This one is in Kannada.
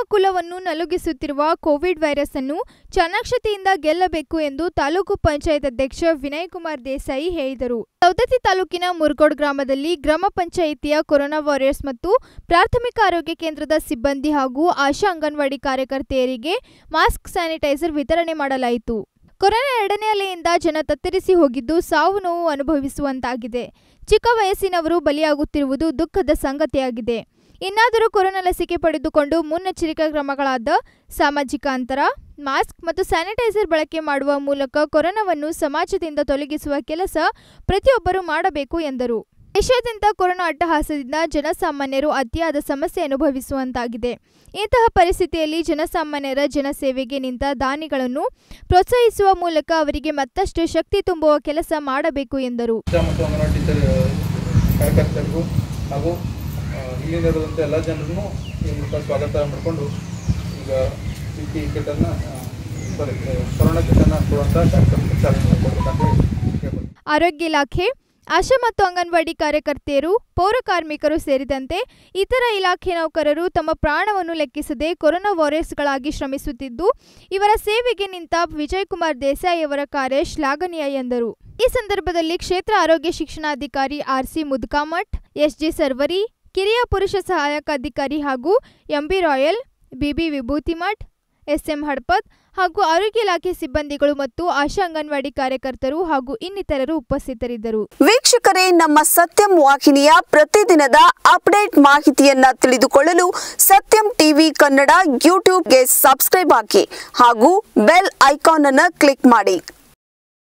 ಕುಲವನ್ನು ನಲುಗಿಸುತ್ತಿರುವ ಕೋವಿಡ್ ವೈರಸ್ ಅನ್ನು ಚಾಣಾಕ್ಷತೆಯಿಂದ ಗೆಲ್ಲಬೇಕು ಎಂದು ತಾಲೂಕು ಪಂಚಾಯತ್ ಅಧ್ಯಕ್ಷ ವಿನಯ್ ಕುಮಾರ್ ದೇಸಾಯಿ ಹೇಳಿದರು ಸೌದತ್ತಿ ತಾಲೂಕಿನ ಮುರ್ಗೋಡ್ ಗ್ರಾಮದಲ್ಲಿ ಗ್ರಾಮ ಪಂಚಾಯಿತಿಯ ಕೊರೋನಾ ವಾರಿಯರ್ಸ್ ಮತ್ತು ಪ್ರಾಥಮಿಕ ಆರೋಗ್ಯ ಕೇಂದ್ರದ ಸಿಬ್ಬಂದಿ ಹಾಗೂ ಆಶಾ ಅಂಗನವಾಡಿ ಕಾರ್ಯಕರ್ತೆಯರಿಗೆ ಮಾಸ್ಕ್ ಸ್ಯಾನಿಟೈಸರ್ ವಿತರಣೆ ಮಾಡಲಾಯಿತು ಕೊರೋನಾ ಎರಡನೇ ಅಲೆಯಿಂದ ಜನ ತತ್ತರಿಸಿ ಹೋಗಿದ್ದು ಸಾವು ನೋವು ಅನುಭವಿಸುವಂತಾಗಿದೆ ಚಿಕ್ಕ ವಯಸ್ಸಿನವರು ಬಲಿಯಾಗುತ್ತಿರುವುದು ದುಃಖದ ಸಂಗತಿಯಾಗಿದೆ ಇನ್ನಾದರೂ ಕೊರೋನಾ ಲಸಿಕೆ ಪಡೆದುಕೊಂಡು ಮುನ್ನೆಚ್ಚರಿಕಾ ಕ್ರಮಗಳಾದ ಸಾಮಾಜಿಕ ಅಂತರ ಮಾಸ್ಕ್ ಮತ್ತು ಸ್ಯಾನಿಟೈಸರ್ ಬಳಕೆ ಮಾಡುವ ಮೂಲಕ ಕೊರೋನಾವನ್ನು ಸಮಾಜದಿಂದ ತೊಲಗಿಸುವ ಕೆಲಸ ಪ್ರತಿಯೊಬ್ಬರೂ ಮಾಡಬೇಕು ಎಂದರು ದೇಶಾದ್ಯಂತ ಕೊರೋನಾ ಅಟ್ಟಹಾಸದಿಂದ ಜನಸಾಮಾನ್ಯರು ಅತಿಯಾದ ಸಮಸ್ಯೆ ಅನುಭವಿಸುವಂತಾಗಿದೆ ಇಂತಹ ಪರಿಸ್ಥಿತಿಯಲ್ಲಿ ಜನಸಾಮಾನ್ಯರ ಜನಸೇವೆಗೆ ನಿಂತ ದಾನಿಗಳನ್ನು ಪ್ರೋತ್ಸಾಹಿಸುವ ಮೂಲಕ ಅವರಿಗೆ ಮತ್ತಷ್ಟು ಶಕ್ತಿ ತುಂಬುವ ಕೆಲಸ ಮಾಡಬೇಕು ಎಂದರು ಆಶಾ ಮತ್ತು ಅಂಗನವಾಡಿ ಟೀಚರ್ ಕಾರ್ಯಕರ್ತರಿಗೂ ಹಾಗೂ ಆ, ಇಲ್ಲಿಂದಿರುವಂಥ ಎಲ್ಲ ಜನರನ್ನು ಈ ಮೂಲಕ ಸ್ವಾಗತ ಮಾಡಿಕೊಂಡು ಈಗ ಪಿ ಪಿ ಕಿಟನ್ನು ಸಾರಿ ಕೊರೋನಾ ಕಿಟನ್ನು ಕೊಡುವಂಥ ಕಾರ್ಯಕ್ರಮಕ್ಕೆ ಚಾಲನೆ ಕೊಡಬೇಕಂತ ಕೇಳ್ಬೋದು ಆರೋಗ್ಯ ಇಲಾಖೆ ಆಶಾ ಮತ್ತು ಅಂಗನವಾಡಿ ಕಾರ್ಯಕರ್ತೆಯರು ಪೌರ ಕಾರ್ಮಿಕರು ಸೇರಿದಂತೆ ಇತರ ಇಲಾಖೆ ನೌಕರರು ತಮ್ಮ ಪ್ರಾಣವನ್ನು ಲೆಕ್ಕಿಸದೆ ಕೊರೋನಾ ವಾರಿಯರ್ಸ್ಗಳಾಗಿ ಶ್ರಮಿಸುತ್ತಿದ್ದು ಇವರ ಸೇವೆಗೆ ನಿಂತ ವಿಜಯಕುಮಾರ್ ದೇಸಾಯಿ ಅವರ ಕಾರ್ಯ ಶ್ಲಾಘನೀಯ ಎಂದರು ಈ ಸಂದರ್ಭದಲ್ಲಿ ಕ್ಷೇತ್ರ ಆರೋಗ್ಯ ಶಿಕ್ಷಣಾಧಿಕಾರಿ ಆರ್ಸಿ ಮುದ್ಕಾಮಠ್ ಎಸ್ಜಿ ಸರ್ವರಿ ಕಿರಿಯ ಪುರುಷ ಸಹಾಯಕ ಅಧಿಕಾರಿ ಹಾಗೂ M B Rayal B B Vibhutimath S M Hadpat ಹಾಗೂ ಆರೋಗ್ಯ ಇಲಾಖೆ ಸಿಬ್ಬಂದಿಗಳು ಮತ್ತು ಆಶಾ ಅಂಗನವಾಡಿ ಕಾರ್ಯಕರ್ತರು ಹಾಗೂ ಇನ್ನಿತರರು ಉಪಸ್ಥಿತರಿದ್ದರು ವೀಕ್ಷಕರೇ ನಮ್ಮ ಸತ್ಯಂ ವಾಹಿನಿಯ ಪ್ರತಿದಿನದ ಅಪ್ಡೇಟ್ ಮಾಹಿತಿಯನ್ನ ತಿಳಿದುಕೊಳ್ಳಲು ಸತ್ಯಂ ಟಿವಿ ಕನ್ನಡ ಯೂಟ್ಯೂಬ್ಗೆ ಸಬ್ಸ್ಕ್ರೈಬ್ ಹಾಕಿ ಹಾಗೂ ಬೆಲ್ ಐಕಾನ್ ಅನ್ನು ಕ್ಲಿಕ್ ಮಾಡಿ